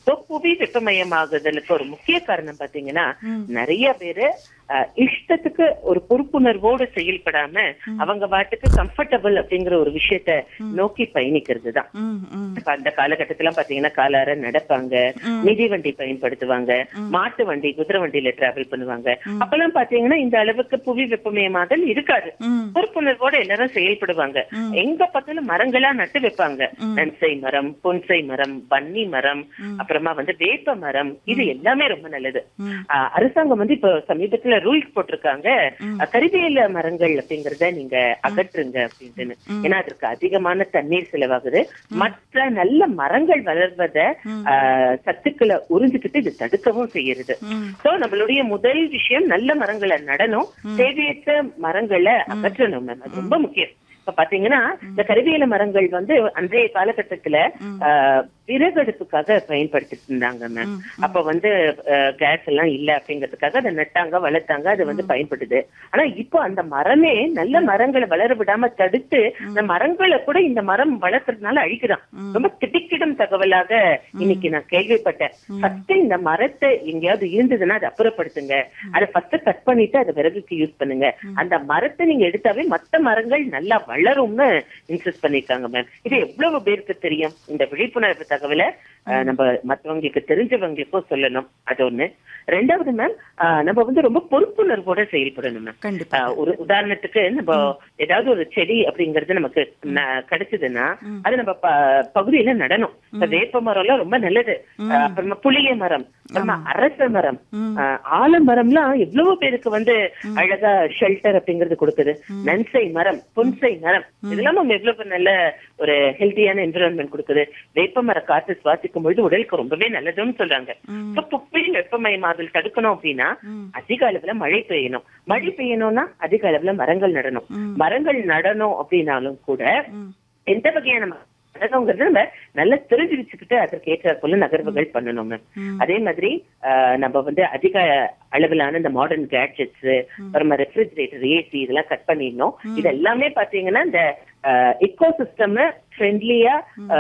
So புவி வெப்பமயமாகுதலுக்கு ஒரு முக்கிய காரணம் பாத்தீங்கன்னா நிறைய பேரு அஹ், இஷ்டத்துக்கு ஒரு பொறுப்புணர்வோடு செயல்படாம அவங்க பாட்டுக்கு கம்ஃபர்டபுள் அப்படிங்கிற ஒரு விஷயத்த நோக்கி பயணிக்கிறது தான் ம் ம் இப்ப அந்த காலகட்டத்துல பாத்தீங்கன்னா காலார நடப்பாங்க மிதிவண்டி பயன்படுத்துவாங்க மாட்டு வண்டி குதிரை வண்டியில டிராவல் பண்ணுவாங்க அப்பெல்லாம் பாத்தீங்கன்னா இந்த அளவுக்கு புவி வெப்பமயமாதல் இருக்காது ம். பொறுப்புணர்வோட எல்லாரும் செயல்படுவாங்க எங்க பார்த்தாலும் மரங்களா நட்டு வைப்பாங்க நன்சை மரம் புன்சை மரம் பன்னி மரம் அப்புறமா வந்து வேப்ப மரம் இது எல்லாமே ரொம்ப நல்லது ஆஹ் அரசாங்கம் வந்து இப்ப சமீபத்துல ரூல்ஸ் போட்டிருக்காங்க அஹ் கரிவேல மரங்கள் அப்படிங்கறத நீங்க அகற்றுங்க அப்படின்னு ஏன்னா அதற்கு அதிகமான தண்ணீர் செலவாகுது மற்ற நல்ல மரங்கள் வளர்வத ஆஹ் சத்துக்களை உறிஞ்சுக்கிட்டு இது தடுக்கவும் செய்யறது சோ நம்மளுடைய முதல் விஷயம் நல்ல மரங்களை நடணும் தேவையற்ற மரங்களை அகற்றணும் மேம் அது ரொம்ப முக்கியம் இப்ப பாத்தீங்கன்னா இந்த கருவேல மரங்கள் வந்து அன்றைய காலகட்டத்துல ஆஹ், விறகடுப்புக்காக பயன்படுத்திட்டு இருந்தாங்க மேம் அப்ப வந்து கேஸ் எல்லாம் இல்ல அப்படிங்கிறதுக்காக அதை நட்டாங்க வளர்த்தாங்க அது வந்து பயன்படுது ஆனா இப்போ அந்த மரமே நல்ல மரங்களை வளர விடாம தடுத்து அந்த மரங்களை கூட இந்த மரம் வளர்க்கறதுனால அழிக்கிறான் ரொம்ப திடுக்கிடும் தகவலாக இன்னைக்கு நான் கேள்விப்பட்டேன் ஃபர்ஸ்ட் இந்த மரத்தை எங்கேயாவது இருந்ததுன்னா அதை அப்புறப்படுத்துங்க அதை ஃபர்ஸ்ட் கட் பண்ணிட்டு அதை விறகுக்கு யூஸ் பண்ணுங்க அந்த மரத்தை நீங்க எடுத்தாவே மத்த மரங்கள் நல்லா வளரும்னு இன்சிஸ்ட் பண்ணிருக்காங்க மேம் இது எவ்வளவு பேருக்கு தெரியும் இந்த விழிப்புணர்வு தகவலை அஹ், நம்ம மத்தவங்களுக்கு தெரிஞ்சவங்களுக்கும் சொல்லணும் அது ஒண்ணு ரெண்டாவது மேம் நம்ம வந்து ரொம்ப பொறுப்புணர்வோட செயல்படணும் மேம் கண்டிப்பா ஆஹ் ஒரு உதாரணத்துக்கு நம்ம ஏதாவது ஒரு செடி அப்படிங்கறது நமக்கு ந- கிடைச்சதுன்னா அது நம்ம ப- பகுதியில நடணும் இப்ப வேப்ப மரம் எல்லாம் ரொம்ப நல்லது ஆஹ் அப்புறமா புளிய மரம் அப்புறமா அரச மரம் ஆஹ் ஆலமரம்லாம் எவ்வளவு பேருக்கு வந்து அழகா ஷெல்டர் அப்படிங்கறது கொடுக்குது நன்சை மரம் புன்சை மரம் இதெல்லாம் நம்ம எவ்வளவு நல்ல ஒரு ஹெல்த்தியான என்விரான்மெண்ட் கொடுக்குது வேப்ப மர காற்று சுவாசிக்கும் பொழுது உடலுக்கு ரொம்பவே நல்லதுன்னு சொல்றாங்க இப்ப புப்பில் வெப்பமயமாதல் தடுக்கணும் அப்படின்னா அதிக அளவுல மழை பெய்யணும் மழை பெய்யணும்னா அதிக அளவுல மரங்கள் நடணும் மரங்கள் நடணும் அப்படின்னாலும் கூட எந்த வகையான ம- நடனங்கிறது நம்ம நல்லா தெரிஞ்சு வச்சுக்கிட்டு அதற்கு ஏற்ற போல நகர்வுகள் பண்ணணும் மேம் அதே மாதிரி ஆஹ், நம்ம வந்து அதிக அளவிலான இந்த மாடர்ன் கேட்ஜெட்ஸ் அப்புறமா ரெஃப்ரிஜரேட்டர் ஏசி இதெல்லாம் கட் பண்ணிடணும் இது எல்லாமே பாத்தீங்கன்னா இந்த இக்கோ சிஸ்டம் ஃப்ரெண்ட்லியா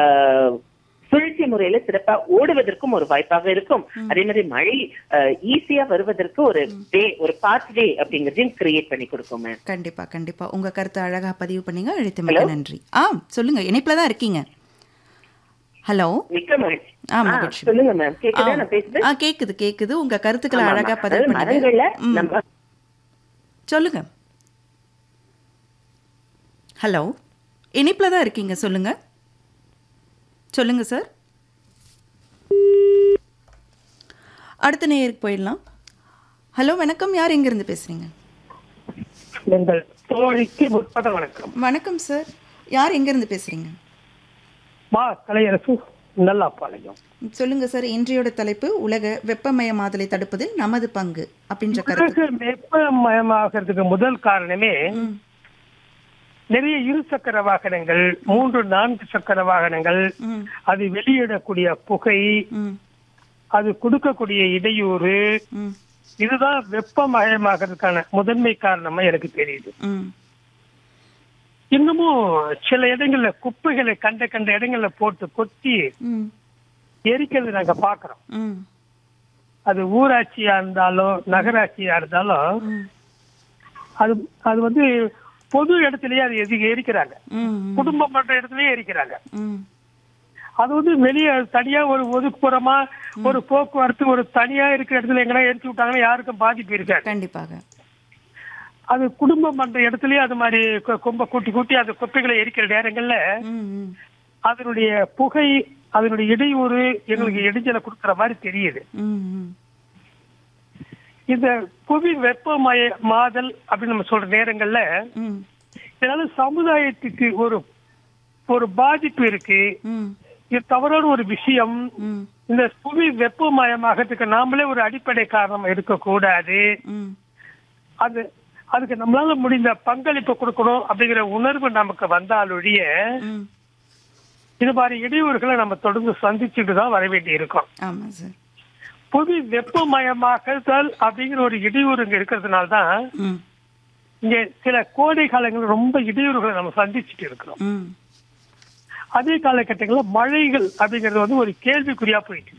சுழற்சி முறையில சிறப்பா ஓடுவதற்கும் ஒரு வாய்ப்பாக இருக்கும் அதே மாதிரி மழை ஈஸியா வருவதற்கு ஒரு வே ஒரு பாத் வே அப்படிங்கறதையும் கிரியேட் பண்ணி கொடுக்கும் மேம் கண்டிப்பா கண்டிப்பா உங்க கருத்தை அழகா பதிவு பண்ணீங்க அழைத்து மிக்க நன்றி ஆ சொல்லுங்க இணைப்புல தான் இருக்கீங்க ஹலோ மிக்க மகிழ்ச்சி ஆ, ஆ, மகிழ்ச்சி. சொல்லுங்க மேம் கேக்குதா நான் பேசுறது ஆ கேக்குது கேக்குது உங்க கருத்துக்களை ஆமா, அழகா ஆமா. பதிவு அதாவது மரங்கள்ல பண்ணீங்க ம், நம்ம சொல்லுங்க ஹலோ இணைப்புல தான் இருக்கீங்க சொல்லுங்க சொல்லுங்க சார் அடுத்த நேயருக்கு போயிடலாம் ஹலோ வணக்கம் யார் எங்கிருந்து பேசுறீங்க எங்கள் தோழிக்கு முற்பத வணக்கம் வணக்கம் சார் யார் எங்கிருந்து பேசுறீங்க மா கலையரசு நல்லாப்பாளையம் சொல்லுங்க சார் இன்றையோட தலைப்பு உலக வெப்பமயமாதலை தடுப்பதில் நமது பங்கு அப்படின்ற கருத்து உலக வெப்பமயமாகிறதுக்கு முதல் காரணமே ம், நிறைய இரு சக்கர வாகனங்கள் மூன்று நான்கு சக்கர வாகனங்கள் ம், அது வெளியிடக்கூடிய புகை ம், அது கொடுக்கக்கூடிய இடையூறு ம், இதுதான் வெப்பமயமாகிறதுக்கான முதன்மை காரணமா எனக்கு தெரியுது ம், இன்னமும் சில இடங்கள்ல குப்பைகளை கண்ட கண்ட இடங்கள்ல போட்டு கொத்தி ம், எரிக்கிறது நாங்க பாக்குறோம் ம், அது ஊராட்சியா இருந்தாலும் நகராட்சியா இருந்தாலும் ம், அது அது வந்து பொது இடத்துலயே அது எதி எரிக்கிறாங்க ம், குடும்பம் பண்ற இடத்துலயே எரிக்கிறாங்க ம், அது வந்து வெளியே தனியா ஒரு ஒதுக்குப்புறமா ஒரு போக்குவரத்து ஒரு தனியா இருக்கிற இடத்துல எங்கன்னா எரிச்சு விட்டாங்கன்னா யாருக்கும் பாதிப்பு இருக்காது கண்டிப்பாக அது குடும்பம் பண்ற இடத்துலயே அது மாதிரி கொ- கொம்ப கூட்டி கூட்டி அந்த குப்பைகளை எரிக்கிற நேரங்கள்ல ம், ம், அதனுடைய புகை அதனுடைய இடையூறு எங்களுக்கு இடைஞ்சலை கொடுக்கிற மாதிரி தெரியுது ம், ம், இந்த புவி வெப்பமய மாதல் அப்படின்னு நம்ம சொல்ற நேரங்கள்ல ம், இதனால சமுதாயத்துக்கு ஒரு ஒரு பாதிப்பு இருக்கு ம், இது தவறான ஒரு விஷயம் ம், இந்த புவி வெப்பமயமாகறதுக்கு நாமளே ஒரு அடிப்படை காரணம் இருக்கக்கூடாது ம், அது அதுக்கு நம்மளால முடிந்த பங்களிப்பு கொடுக்கணும் அப்படிங்கிற உணர்வு நமக்கு வந்தாலொழிய ம். இது மாதிரி இடையூறுகளை நம்ம தொடர்ந்து சந்திச்சுட்டு தான் வர வேண்டி இருக்கும் ஆமா சார் புவி வெப்பமயமாக்குதல் அப்படிங்கிற ஒரு இடையூறு இங்க இருக்கிறதுனால தான் ம், இங்க சில கோடை காலங்கள் ரொம்ப இடையூறுகளை நம்ம சந்திச்சுட்டு இருக்கிறோம் ம், அதே காலகட்டங்களில் மழைகள் அப்படிங்கிறது வந்து ஒரு கேள்விக்குறியா போயிட்டு இருக்கு.